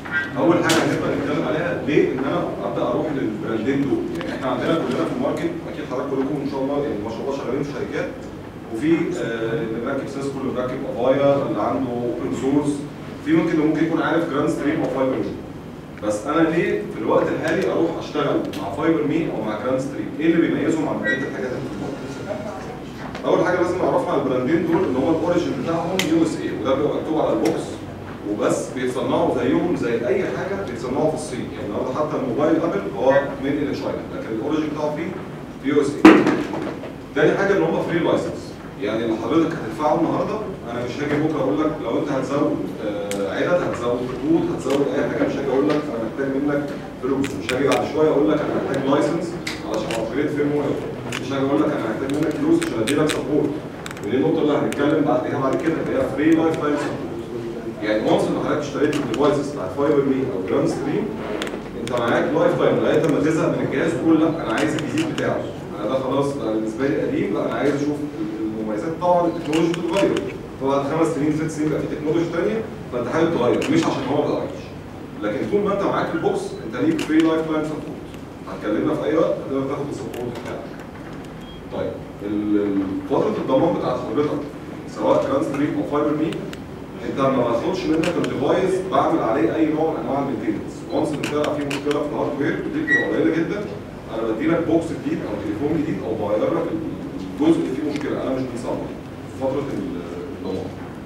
اول حاجه هنبدا نتكلم عليها ليه ان انا ابدا اروح للبراندين دول يعني احنا عندنا كلنا في الماركت اكيد حضرتك كلكم ان شاء الله يعني ما شاء الله شغالين في شركات وفي آه، اللي مركب سيسكو اللي مركب افايا اللي عنده اوبن سورس في ممكن ممكن يكون عارف جراند ستريم او فايبر مي بس انا ليه في الوقت الحالي اروح اشتغل مع فايبر مي او مع جراند ستريم ايه اللي بيميزهم عن بقيه الحاجات اللي في الماركت اول حاجه لازم نعرفها عن البراندين دول ان هو الاوريجن بتاعهم يو اس اي وده بيبقى مكتوب على البوكس وبس بيتصنعوا زيهم زي اي حاجه بيتصنعوا في الصين يعني النهارده حتى الموبايل ابل هو من ان تشاينا لكن الاوريجن بتاعه فيه في يو اس اي تاني حاجه ان هم فري لايسنس يعني اللي حضرتك هتدفعه النهارده انا مش هاجي بكره اقول لك لو انت هتزود آه، عدد هتزود خطوط هتزود اي حاجه مش هاجي اقول لك انا محتاج منك فلوس مش هاجي بعد شويه اقول لك انا محتاج لايسنس علشان ابجريد فيرم وير مش هاجي اقول لك انا محتاج منك فلوس عشان ادي لك سبورت ودي النقطه اللي هنتكلم بعدها بعد كده اللي هي فري لايف تايم سبورت يعني وانس ان حضرتك اشتريت الديفايسز بتاعت فايبر مي او جراند ستريم انت معاك لايف تايم لغايه ما تزهق من الجهاز تقول لا انا عايز الجديد بتاعه انا ده خلاص بقى بالنسبه لي قديم لا انا عايز اشوف المميزات طبعا التكنولوجيا بتتغير فبعد خمس سنين ست سنين بقى في تكنولوجيا ثانيه فانت حابب تغير مش عشان هو ما اتغيرش لكن طول ما انت معاك البوكس انت ليك فري لايف تايم سبورت هتكلمنا في اي وقت تقدر تاخد السبورت بتاعك طيب ال- ال- فتره الضمان بتاعت حضرتك سواء جراند ستريم او فايبر مي انت ما باخدش منك الديفايس بعمل عليه اي نوع من انواع المينتيننس وانس ان طلع فيه مشكله في الهاردوير دي بتبقى قليله جدا انا بدي لك بوكس جديد او تليفون جديد او بغير لك الجزء اللي فيه مشكله انا مش بنصلح في فتره ال- الضمان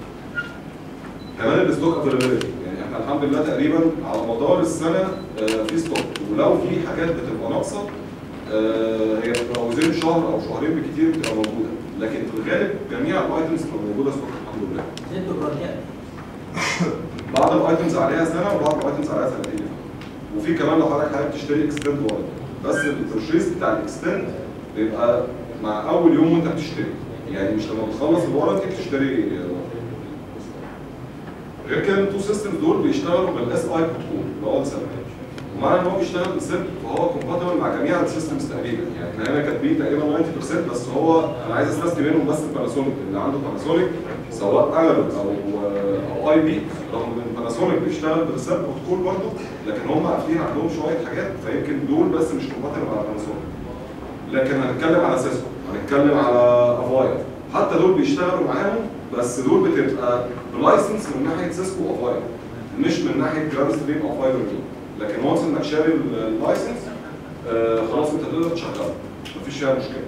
كمان الستوك افيلابيلتي يعني احنا الحمد لله تقريبا على مدار السنه آه، في ستوك ولو في حاجات بتبقى ناقصه آه، هي بتبقى وزين شهر او شهرين بالكتير بتبقى موجوده لكن في الغالب جميع الايتمز بتبقى موجوده ستوك الحمد لله زدت الرجاء بعض الايتمز عليها سنه وبعض الايتمز عليها سنتين وفي كمان لو حضرتك حابب تشتري اكستند وارد بس البرشيز بتاع الاكستند بيبقى مع اول يوم وانت بتشتري يعني مش لما بتخلص الوارنتي بتشتري غير كده التو سيستمز دول بيشتغلوا بالاس اي بروتوكول اللي هو السبب ومعنى ان هو بيشتغل بالسيرت فهو كومباتبل مع جميع السيستمز تقريبا يعني احنا هنا كاتبين تقريبا 90% بس هو انا عايز استثني منهم بس الباناسونيك اللي عنده باناسونيك سواء انالوج او او اي بي رغم ان باناسونيك بيشتغل بالسيرت بروتوكول برضه لكن هم قافلين عندهم شويه حاجات فيمكن دول بس مش كومباتبل مع باناسونيك لكن هنتكلم على سيسكو هنتكلم على افايا حتى دول بيشتغلوا معاهم بس دول بتبقى بلايسنس من ناحيه سيسكو وافايا مش من ناحيه جراند ستريم او فايبر مي لكن وانس انك شاري اللايسنس آه خلاص انت تقدر تشغله مفيش فيها مشكله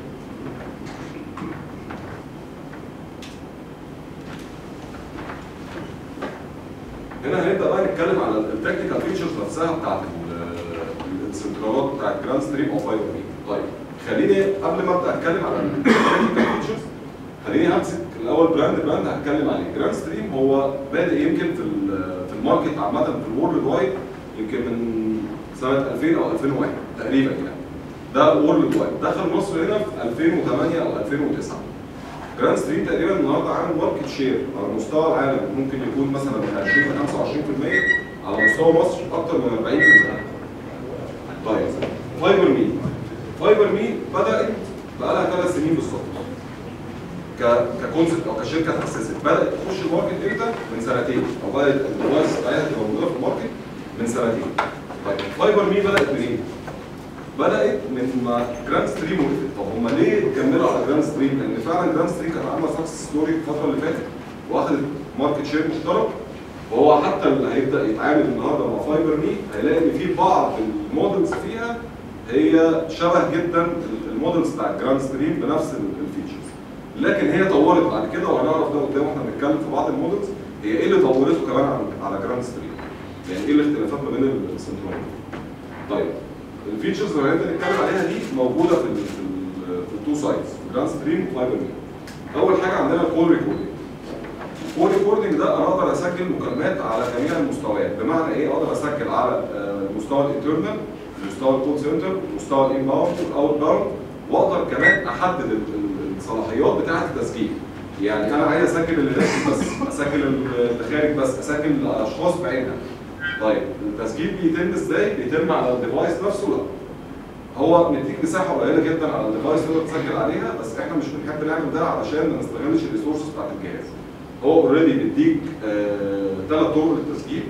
هنا هنبدا بقى نتكلم على التكنيكال فيتشرز نفسها بتاعت ال- السنترالات بتاعت جراند ستريم او فايبر مي طيب خليني قبل ما ابدا اتكلم على التكنيكال فيتشرز خليني امسك الاول براند براند هتكلم عليه جراند ستريم هو بادئ يمكن في ال- في الماركت عامه في الورلد وايد يمكن من سنه 2000 او 2001 تقريبا يعني ده وورلد وايد دخل مصر هنا في 2008 او 2009 جراند ستريم تقريبا النهارده عامل ماركت شير على مستوى العالم ممكن يكون مثلا من 20 ل 25% على مستوى مصر اكتر من 40% طيب فايبر مي فايبر مي بدات بقى لها ثلاث سنين بالظبط ك ككونسبت او كشركه اتاسست بدات تخش الماركت امتى؟ من سنتين او بدات الديفايس بتاعتها تبقى موجوده في الماركت من سنتين. طيب فايبر مي بدات منين؟ بدات من ما جراند ستريم وقفت، طب هم ليه كملوا على جراند ستريم؟ لان فعلا جراند ستريم كانت عامله سكسس ستوري الفتره اللي فاتت واخدت ماركت شير محترم وهو حتى اللي هيبدا يتعامل النهارده مع فايبر مي هيلاقي ان في بعض المودلز فيها هي شبه جدا المودلز بتاع جراند ستريم بنفس الفيتشرز لكن هي طورت بعد كده وهنعرف ده قدام واحنا بنتكلم في بعض المودلز هي ايه اللي طورته كمان على على جراند ستريم يعني ايه الاختلافات ما بين السنترال طيب الفيتشرز اللي هنبدا نتكلم عليها دي موجوده في ال في, ال في التو سايدز جراند ستريم وفايبر مي اول حاجه عندنا الكول ريكوردنج الكول ريكوردنج ده انا اقدر اسجل مكالمات على جميع المستويات بمعنى ايه اقدر اسجل على آه، مستوى الانترنال مستوى الكول سنتر مستوى الانباوند والاوت باوند واقدر كمان احدد ال- ال- الصلاحيات بتاعه التسجيل يعني انا عايز اسجل اللي داخل بس اسجل اللي خارج بس اسجل الاشخاص بعينها طيب التسجيل بيتم ازاي بيتم على الديفايس نفسه لا هو مديك مساحه قليله جدا على الديفايس تقدر تسجل عليها بس احنا مش بنحب نعمل ده علشان ما نستغلش الريسورسز بتاعت الجهاز هو اوريدي بيديك ثلاث طرق للتسجيل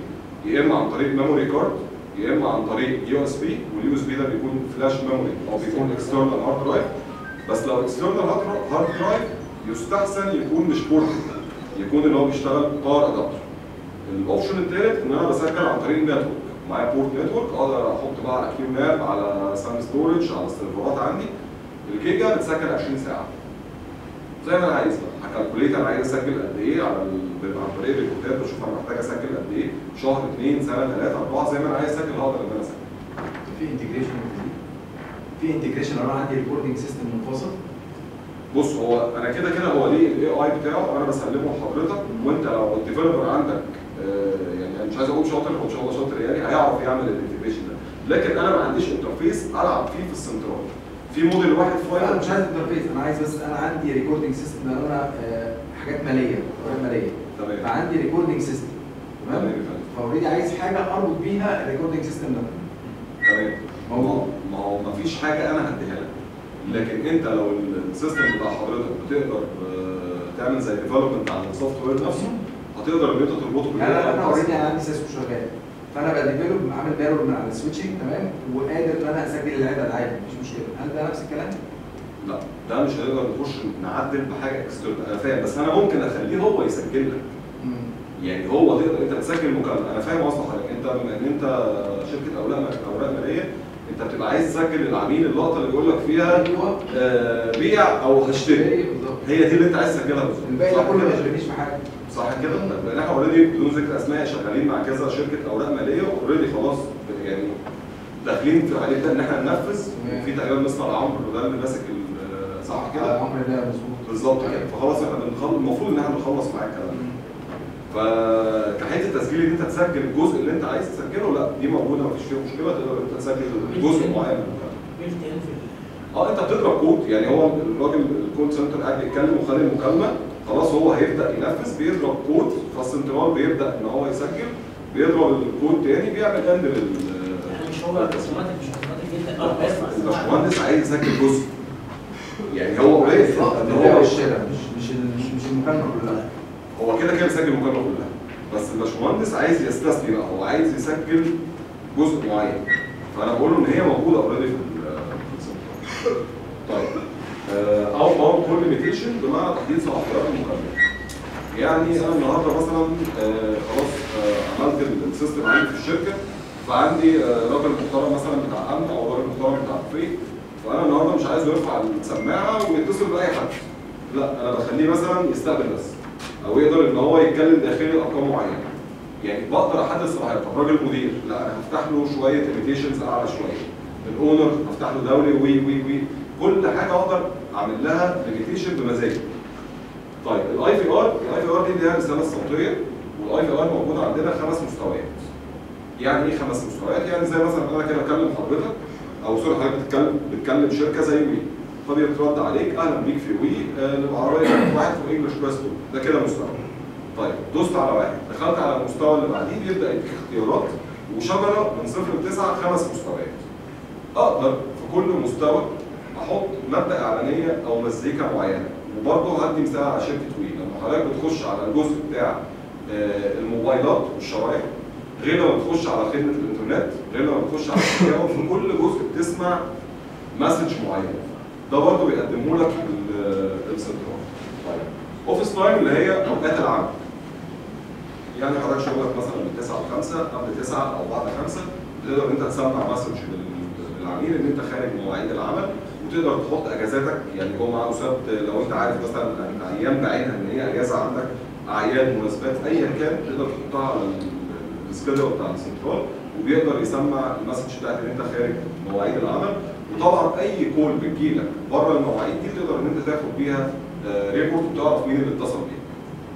يا اما عن طريق ميموري كارد يا اما عن طريق يو اس بي واليو اس بي ده بيكون فلاش ميموري او بيكون اكسترنال هارد درايف بس لو اكسترنال هارد درايف يستحسن يكون مش بورتبل يكون اللي هو بيشتغل باور ادابتر الاوبشن الثالث ان انا بسجل عن طريق النتورك معايا بورت نتورك اقدر احط بقى على كيو ناب على سام ستورج على السيرفرات عندي الجيجا بتسجل 20 ساعه زي ما انا عايز بقى هكالكوليت انا عايز اسجل قد ايه على ال... عن طريق الريكوردات بشوف انا محتاج اسجل قد ايه شهر اثنين سنه ثلاثه اربعه زي ما انا عايز اسجل هقدر ان انا اسجل في انتجريشن في انتجريشن لو انا عندي ريكوردنج سيستم منفصل بص هو انا كده كده هو ليه الاي اي بتاعه انا بسلمه لحضرتك وانت لو الديفلوبر عندك آه، يعني انا مش عايز اقول شاطر هو ان شاء الله شاطر يعني هيعرف يعمل الانتجريشن ده لكن انا ما عنديش انترفيس العب فيه في السنترال في موديل واحد انا فايل مش عايز انترفيس انا عايز بس انا عندي ريكوردنج سيستم لان انا آه، حاجات ماليه حاجات ماليه تمام فعندي ريكوردنج سيستم تمام تمام فاوريدي عايز حاجه اربط بيها الريكوردنج سيستم ده تمام ما هو ما هو ما فيش حاجه انا هديها لك لكن انت لو السيستم بتاع حضرتك بتقدر آه، تعمل زي ديفلوبمنت على السوفت وير نفسه هتقدر ان انت تربطه لا لا لا، انا بالإي آي اوريدي انا عندي سيستم شغال فانا بديفلوب عامل ميرور من على السويتشنج تمام وقادر ان انا اسجل العدد عادي مفيش مشكله هل ده نفس الكلام؟ لا ده مش هنقدر نخش نعدل بحاجه اكسترنال انا فاهم بس انا ممكن اخليه هو يسجل لك يعني هو تقدر انت تسجل مكالمه انا فاهم قصد حضرتك انت بما ان انت شركه اوراق اوراق ماليه انت بتبقى عايز تسجل للعميل اللقطه اللي بيقول لك فيها ايوه آه، بيع او هشتري بالظبط هي دي اللي انت عايز تسجلها بالظبط الباقي ده صح كله ما كده؟ يشغلنيش في حاجه صح كده؟ لان احنا اوريدي بدون ذكر اسماء شغالين مع كذا شركه اوراق ماليه اوريدي خلاص يعني داخلين في هنبدا ان احنا ننفذ في تقريبا مستر عمرو ده اللي ماسك ال- صح على كده؟ عمر ده مظبوط بالظبط كده فخلاص احنا بنخلص المفروض ان احنا نخلص معاك الكلام ده فكحته التسجيل ان انت تسجل الجزء اللي انت عايز تسجله لا دي موجوده مفيش فيها مشكله تقدر انت تسجل جزء معين من المكالمه بيلت ان في ال- اه انت بتضرب كود يعني هو الراجل الكول سنتر قاعد بيتكلم وخد المكالمه خلاص هو هيبدا ينفذ بيضرب كود فالسنترال بيبدا ان هو يسجل بيضرب الكود تاني بيعمل اند لل يعني مش هو اوتوماتيك مش اوتوماتيك جدا اه بيسمع الباشمهندس عايز يسجل جزء يعني هو قليل ان البيع هو والشراء مش مش ال- مش المكالمه كلها هو كده كده مسجل المكالمه كلها بس الباشمهندس عايز يستثني بقى هو عايز يسجل جزء معين فانا بقول له ان هي موجوده اوريدي في ال- في السنترال طيب او باور كول ليميتيشن بمعنى تحديد صلاحيات المكالمه يعني انا النهارده مثلا آه، خلاص آه، عملت السيستم عندي في الشركه فعندي آه، راجل محترم مثلا بتاع امن او راجل محترم بتاع فري فانا النهارده مش عايز يرفع السماعه ويتصل باي حد لا انا بخليه مثلا يستقبل بس او يقدر ان هو يتكلم داخلي ارقام معينه يعني بقدر احدد صلاحيات طب راجل مدير لا انا هفتح له شويه ليميتيشنز اعلى شويه الاونر هفتح له دولي وي وي وي كل حاجه اقدر اعمل لها ليميتيشن بمزاجي طيب الاي في ار الاي في ار دي اللي هي الرساله الصوتيه والاي في ار موجود عندنا خمس مستويات يعني ايه خمس مستويات يعني زي مثلا انا كده بكلم حضرتك او سوري حضرتك بتتكلم بتكلم شركه زي وي فبيترد عليك اهلا بيك في وي آه، العربيه كانت واحد في انجلش كلاس 2 ده كده مستوى طيب دوست على واحد دخلت على المستوى اللي بعديه بيبدا يديك اختيارات وشجره من صفر لتسعه خمس مستويات اقدر في كل مستوى احط ماده اعلانيه او مزيكا معينه وبرضه هدي مثال على شركه وي لما حضرتك بتخش على الجزء بتاع آه، الموبايلات والشرايح غير لما بتخش على خدمه الانترنت غير لما بتخش على الشبكه في كل جزء بتسمع مسج معين ده برضه بيقدمه لك ال- السنترال طيب اوفيس تايم اللي هي اوقات العمل يعني حضرتك شغلك مثلا من 9 ل 5 قبل 9 او بعد 5 تقدر انت تسمع مسج لل- للعميل ان انت خارج من مواعيد العمل وتقدر تحط اجازاتك يعني جمعه وسبت لو انت عارف مثلا يعني ايام بعينها ان هي اجازه عندك اعياد مناسبات ايا كان تقدر تحطها على ال- السكيدول بتاع السنترال وبيقدر يسمع المسج بتاعت ان انت خارج مواعيد العمل وطبعا اي كول بتجيلك بره المواعيد دي تقدر ان انت تاخد بيها ريبورت وتعرف مين اللي اتصل بيك.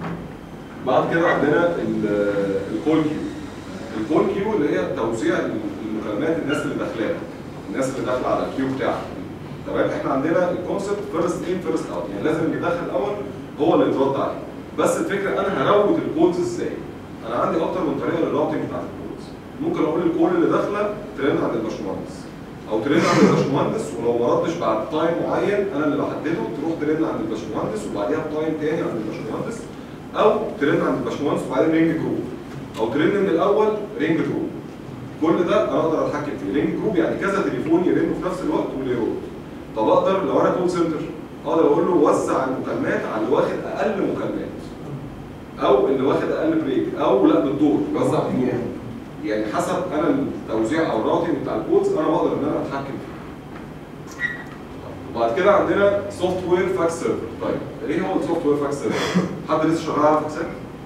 بعد كده عندنا ال- الكول كيو. الكول كيو اللي هي توزيع المكالمات الناس اللي داخله الناس اللي داخله على الكيو بتاعك. تمام احنا عندنا الكونسبت فيرست ان فيرست اوت يعني لازم اللي داخل الاول هو اللي يترد عليه. بس الفكره انا هروت الكولز ازاي؟ انا عندي اكتر من طريقه للراوتنج بتاعت الكولز. ممكن اقول الكول اللي داخله ترن عند الباشمهندس. او ترن عند الباشمهندس ولو ما ردش بعد تايم معين انا اللي بحدده تروح ترن عند الباشمهندس وبعديها بتايم تاني عند الباشمهندس او ترن عند الباشمهندس وبعدين رينج جروب او ترن من الاول رينج جروب كل ده انا اقدر اتحكم فيه رينج جروب يعني كذا تليفون يرنوا في نفس الوقت واللي يرد طب اقدر لو انا كول سنتر اقدر اقول له وزع المكالمات على اللي واخد اقل مكالمات او اللي واخد اقل بريك او لا بالدور وزع بالدور يعني حسب انا التوزيع او الراوتنج بتاع الكودز انا بقدر ان انا اتحكم فيه وبعد كده عندنا سوفت وير فاكس سيرفر طيب ايه هو السوفت وير فاكس سيرفر؟ حد لسه شغال على فاكسات؟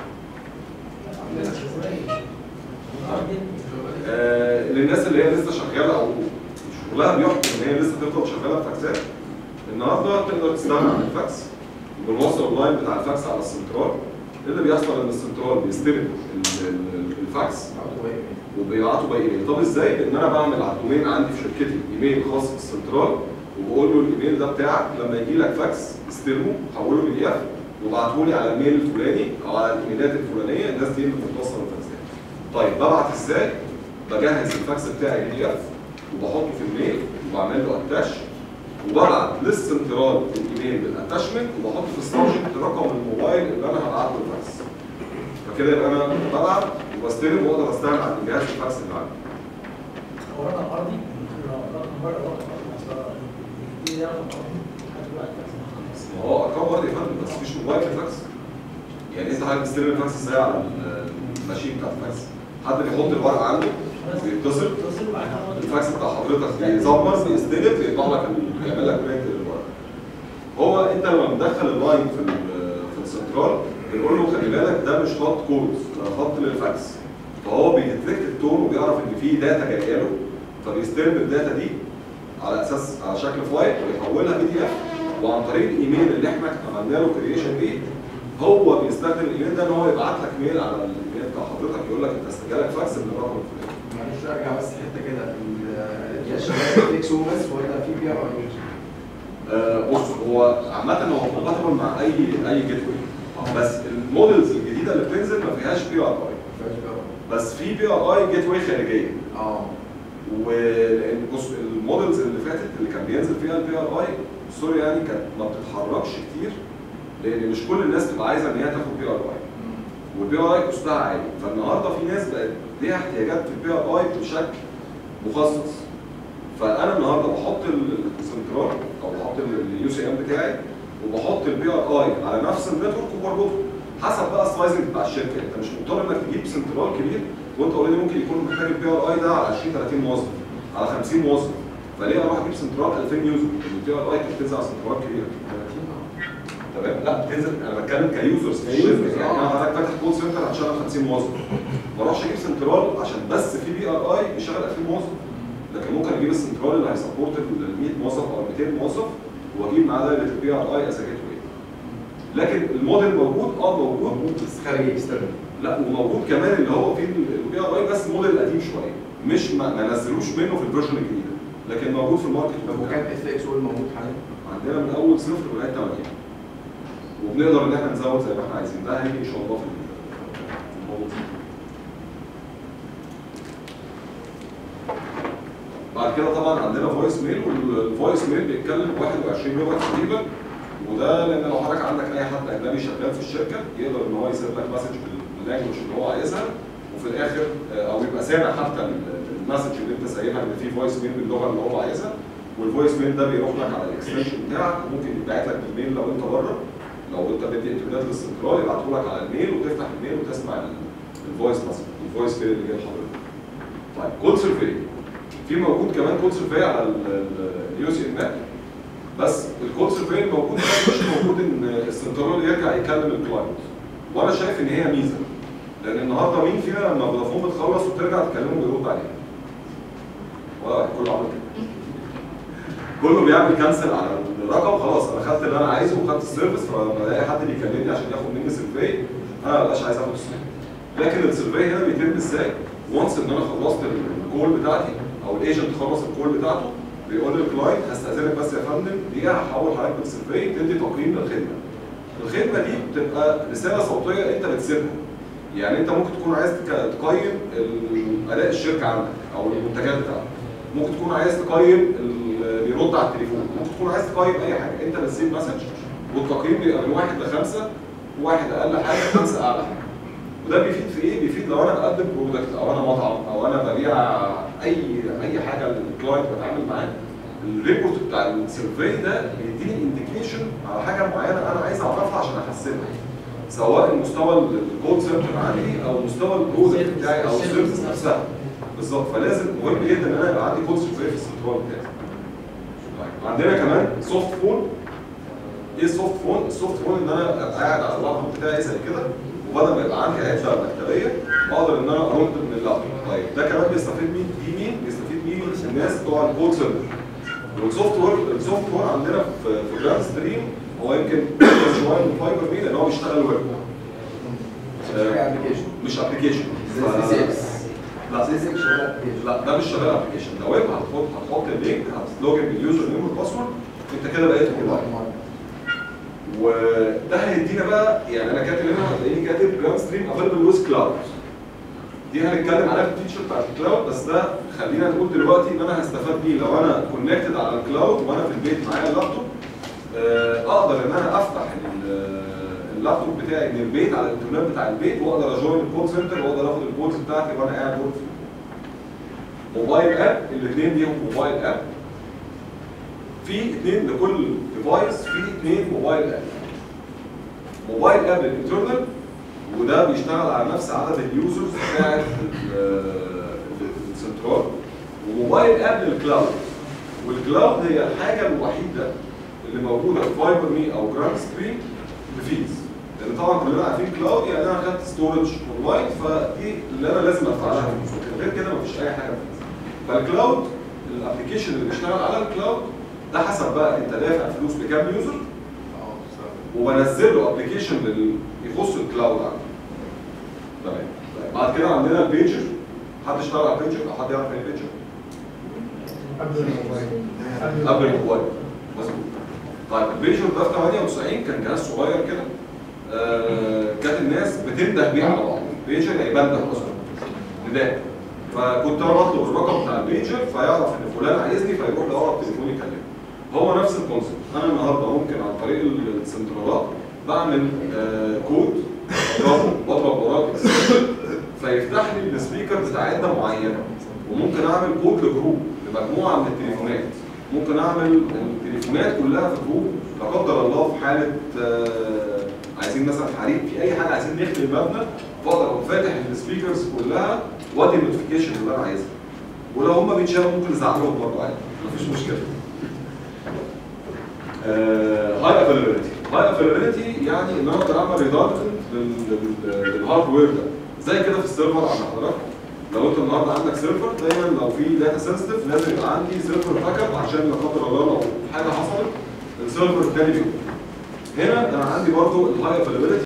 آه للناس اللي هي لسه شغاله او شغلها بيحكم ان هي لسه تفضل شغاله بفاكسات النهارده تقدر تستغنى عن الفاكس بنوصل اللاين بتاع الفاكس على السنترال اللي بيحصل ان السنترال بيستلم ال- ال- الفاكس وبيبعتوا باي ايميل طب ازاي؟ لان انا بعمل على الدومين عندي في شركتي ايميل خاص بالسنترال وبقول له الايميل ده بتاعك لما يجي لك فاكس استلمه حوله بي دي اف وابعته لي على الميل الفلاني او على الايميلات الفلانيه الناس دي اللي بتوصل الفاكسات طيب ببعت ازاي؟ بجهز الفاكس بتاعي بي دي اف وبحطه في الميل وبعمل له اتاش وببعت للسنترال الايميل بالاتاشمنت وبحط في السبجكت رقم الموبايل اللي انا هبعت له الفاكس فكده يبقى انا ببعت وبستلم واقدر استغنى عن جهاز الفاكس اللي عندي هو رقم ارضي رقم بره رقم ارضي اصلا دي رقم ارضي لحد دلوقتي بس ما هو ارقام ورد يا فندم بس مفيش موبايل في الفاكس يعني انت حضرتك بتستلم الفاكس ازاي على الماشين بتاع الفاكس حد بيحط الورقه عنده بيتصل اتصل وبعدها الفاكس بتاع حضرتك بيزمر بيستلم بيطلع لك ال- بيعمل لك برنت للورقه هو انت لما بتدخل اللاين في ال- في السنترال بنقول له خلي بالك ده مش خط كود ده خط للفاكس فهو بيديتكت التون وبيعرف ان في داتا جايه له فبيستلم الداتا دي على اساس على شكل فايل ويحولها بي دي اف وعن طريق الايميل اللي احنا عملنا له كريشن ليه هو بيستخدم الايميل ده ان هو يبعت لك ميل على الايميل بتاع حضرتك يقول لك انت استجالك فاكس من الرقم الفلاني معلش ارجع بس حته كده في الجهاز شغال اكس او بس ولا في بي ار اي آه، بص هو عامة هو compatible مع أي أي جيت واي بس المودلز الجديدة اللي بتنزل ما فيهاش بي ار اي بس في بي ار اي جيت واي خارجية اه ولأن بص المودلز اللي فاتت اللي كان بينزل فيها البي ار اي سوري يعني كانت ما بتتحركش كتير لأن مش كل الناس تبقى عايزة إن هي تاخد بي ار اي والبي ار اي كوستها عالي فالنهارده في ناس بقت ليها احتياجات في البي ار اي بشكل مخصص فانا النهارده بحط ال- السنترال او بحط اليو سي ام بتاعي وبحط البي ار اي على نفس النتورك وبربطه حسب بقى السايزنج بتاع الشركه انت مش مضطر انك تجيب سنترال كبير وانت اوريدي ممكن يكون محتاج البي ار اي ده على 20 30 موظف على 50 موظف فليه اروح اجيب سنترال 2000 يوزر البي ار اي كانت بتنزل على سنترال كبيره تمام لا بتنزل انا بتكلم كيوزرز في الشركه يعني انا حضرتك فاتح كول سنتر هتشغل 50 موظف ما اروحش اجيب سنترال عشان بس في بي ار اي بيشغل 2000 موظف لكن ممكن اجيب السنترال اللي هيسبورت ال 100 موظف او 200 موظف واجيب معاه دايره البي ار اي از جيت واي لكن الموديل موجود اه موجود بس خارجي اكسترنال لا وموجود كمان اللي هو فيه البي ار اي بس موديل قديم شويه مش ما, ما نزلوش منه في الفيرجن الجديده لكن موجود في الماركت طب وكان اف اكس او الموجود حاليا عندنا من اول صفر لغايه 8 وبنقدر ان احنا نزود زي ما احنا عايزين ده هيجي ان شاء الله في الموضوع بعد كده طبعا عندنا فويس ميل والفويس ميل بيتكلم 21 لغه تقريبا وده لان لو حضرتك عندك اي حد اجنبي شغال في الشركه يقدر ان هو يسيب لك مسج باللانجوج اللي هو عايزها وفي الاخر آه، او يبقى سامع حتى ال- المسج اللي انت سايبها ان في فويس ميل باللغه اللي هو عايزها والفويس ميل ده بيروح لك على الاكستنشن بتاعك وممكن يتبعت لك بالميل لو انت بره لو انت بدي انترنت للسنترال يبعته لك على الميل وتفتح الميل وتسمع ال- الفويس مسج الفويس ميل اللي جاي لحضرتك طيب كود سيرفي في موجود كمان كود سيرفي على اليو سي ام بس الكود سيرفي الموجود ده مش موجود ان السنترال يرجع يكلم الكلاينت وانا شايف ان هي ميزه لان النهارده مين فينا لما فودافون بتخلص وترجع تكلمه ويرد عليها ولا واحد كله عمل كده كله بيعمل كانسل على الرقم خلاص انا خدت اللي انا عايزه وخدت السيرفيس فلما الاقي حد بيكلمني عشان ياخد مني سيرفي انا ما بقاش عايز اخد السيرفي لكن السيرفي هنا بيتم ازاي؟ وانس ان انا خلصت الكول بتاعتي او الايجنت خلص الكول بتاعته بيقول للكلاينت هستاذنك بس يا فندم دقيقه هحول حضرتك بالسيرفي تدي تقييم للخدمه. الخدمه دي بتبقى رساله صوتيه انت بتسيبها. يعني انت ممكن تكون عايز تك- تقيم ال- اداء الشركه عندك او المنتجات بتاعتك. ممكن تكون عايز تقيم اللي بيرد على التليفون، ممكن تكون عايز تقيم اي حاجه، انت بتسيب مسج والتقييم بيبقى من واحد لخمسه، واحد اقل حاجه خمسه اعلى حاجه. وده بيفيد في ايه؟ بيفيد لو انا بقدم برودكت او انا مطعم او انا ببيع اي اي حاجه للكلاينت بتعامل معاه الريبورت بتاع السيرفي ده بيديني انديكيشن على حاجه معينه انا عايز اعرفها عشان احسنها سواء مستوى الكول سنتر عندي او مستوى البرودكت بتاعي او السيرفيس نفسها بالظبط فلازم مهم جدا ان انا يبقى عندي كول سيرفي في السنترال بتاعي طيب عندنا كمان سوفت فون ايه السوفت فون؟ السوفت فون ان انا ابقى قاعد على اللابتوب بتاعي زي كده وبدل ما يبقى عندي عده مكتبيه اقدر ان انا ارد من اللابتوب طيب ده كمان بيستفيد مين؟ دي مين؟ بيستفيد مين؟ الناس بتوع الكول سنتر والسوفت وير السوفت وير عندنا في في جراند ستريم هو يمكن أكتر شويه من فايبر مين لان هو بيشتغل ويب ابلكيشن مش ابلكيشن زي سي 6 لا سي 6 شغال ابلكيشن لا ده مش شغال ابلكيشن ده ويب هتحط هتحط اللينك هتلوجن باليوزر نيم والباسورد انت كده بقيت اونلاين وده هيدينا بقى يعني انا كاتب هنا هتلاقيني كاتب جراند ستريم افيلبل ويز كلاود دي هنتكلم عليها في الفيتشر بتاعت الكلاود بس ده خلينا نقول دلوقتي ان انا هستفاد بيه لو انا كونكتد على الكلاود وانا في البيت معايا اللابتوب آه، اقدر ان انا افتح ال- اللابتوب بتاعي من البيت على الانترنت بتاع البيت واقدر اجوين الكول سنتر واقدر اخد الكولز بتاعتي وانا قاعد ورك موبايل اب الاثنين ليهم موبايل اب في اثنين لكل ديفايس في اثنين موبايل اب موبايل اب للانترنال وده بيشتغل على نفس عدد اليوزرز بتاعت ال- السنترال وموبايل اب للكلاود والكلاود هي الحاجه الوحيده اللي موجوده في فايبر مي او جراند ستريم بفيز لان طبعا كلنا عارفين كلاود يعني انا خدت ستورج اونلاين فدي اللي انا لازم ادفع لها فلوس غير كده مفيش اي حاجه فيز فالكلاود الابلكيشن اللي بيشتغل على الكلاود ده حسب بقى انت دافع فلوس بكام يوزر وبنزل له ابلكيشن يخص الكلاود عندي تمام طيب بعد كده عندنا البيجر حد اشتغل على البيجر او حد يعرف ايه البيجر قبل الموبايل قبل الموبايل مظبوط طيب البيجر ده في 98 كان جهاز صغير كده آه كانت الناس بتنده بيه على بعض بيجر يعني بنده اصلا نداء فكنت انا بطلب الرقم بتاع البيجر فيعرف ان فلان عايزني فيروح لأقرب تليفون يكلمه هو نفس الكونسيبت انا النهارده ممكن عن طريق السنترالات بعمل آه كود بضربه بضرب وراه extension فيفتح لي السبيكر بتاع عده معينه وممكن اعمل كود لجروب لمجموعه من التليفونات ممكن اعمل التليفونات كلها في جروب لا قدر الله في حاله آه عايزين مثلا حريق في اي حاجه عايزين نخلي المبنى فاقدر اقوم فاتح السبيكرز كلها وادي النوتيفيكيشن اللي انا عايزها ولو هم بيتشالوا ممكن ازعلهم برضه عادي مفيش مشكله هاي افيلابيلتي هاي افيلابيلتي يعني ان انا اقدر اعمل ريدندنت للهاردوير ده زي كده في السيرفر عند حضراتكم لو انت النهارده عندك سيرفر دايما لو في داتا سنسيتيف لازم يبقى عندي سيرفر باك اب عشان لا قدر الله لو حاجه حصلت السيرفر الثاني بيقوم هنا انا عندي برضو الهاي افيلابيلتي